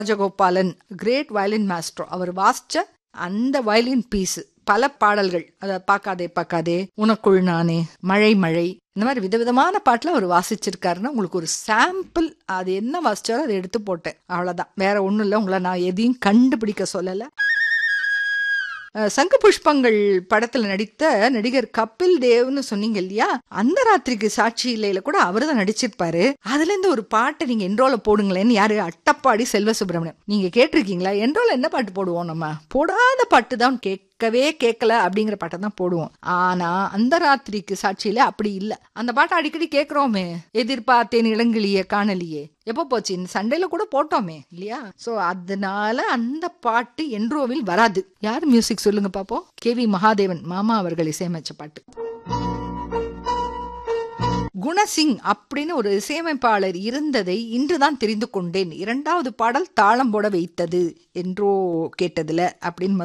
Rajagopalan great violin master அவர் வாசிச்ச அந்த வயலின் பீஸ் பல பாடல்கள் அத பார்க்காதே பார்க்காதே உனக்குள் நானே மழை மழை இந்த மாதிரி விதவிதமான பாட்டுல அவர் வாசிச்சிருக்காருன்னா உங்களுக்கு ஒரு சாம்பிள் அது என்ன வாசிச்சாரோ அதை எடுத்து போட்டேன் அவ்வளவுதான் வேற ஒண்ணும் இல்லை உங்களை நான் எதையும் கண்டுபிடிக்க சொல்லல அஹ் சங்கு புஷ்பங்கள் படத்துல நடித்த நடிகர் கபில் தேவ்னு சொன்னீங்க இல்லையா அந்த ராத்திரிக்கு சாட்சி இல்லையில கூட அவர் தான் நடிச்சிருப்பாரு அதுல இருந்து ஒரு பாட்டை நீங்க என்ரோல போடுங்களேன்னு யாரு அட்டப்பாடி செல்வ சுப்பிரமணியம் நீங்க கேட்டிருக்கீங்களா என்ரோல என்ன பாட்டு போடுவோம் நம்ம போடாத பாட்டு தான் கேட்கவே கேட்கல அப்படிங்கிற பாட்டை தான் போடுவோம் ஆனா அந்த ராத்திரிக்கு சாட்சியில அப்படி இல்ல அந்த பாட்டை அடிக்கடி கேக்குறோமே எதிர்பார்த்தேன் இளங்கிளிய காணலியே எப்போ போச்சு இந்த சண்டையில கூட போட்டோமே இல்லையா சோ அதனால அந்த பாட்டு என்ரோவில் வராது யார் மியூசிக் சொல்லுங்க பாப்போம் கே வி மகாதேவன் மாமா அவர்கள் இசையமைச்ச பாட்டு குணசிங் அப்படின்னு ஒரு இசையமைப்பாளர் இருந்ததை இன்றுதான் தெரிந்து கொண்டேன் இரண்டாவது பாடல் தாளம் போட வைத்தது என்றோ கேட்டதுல அப்படின்னு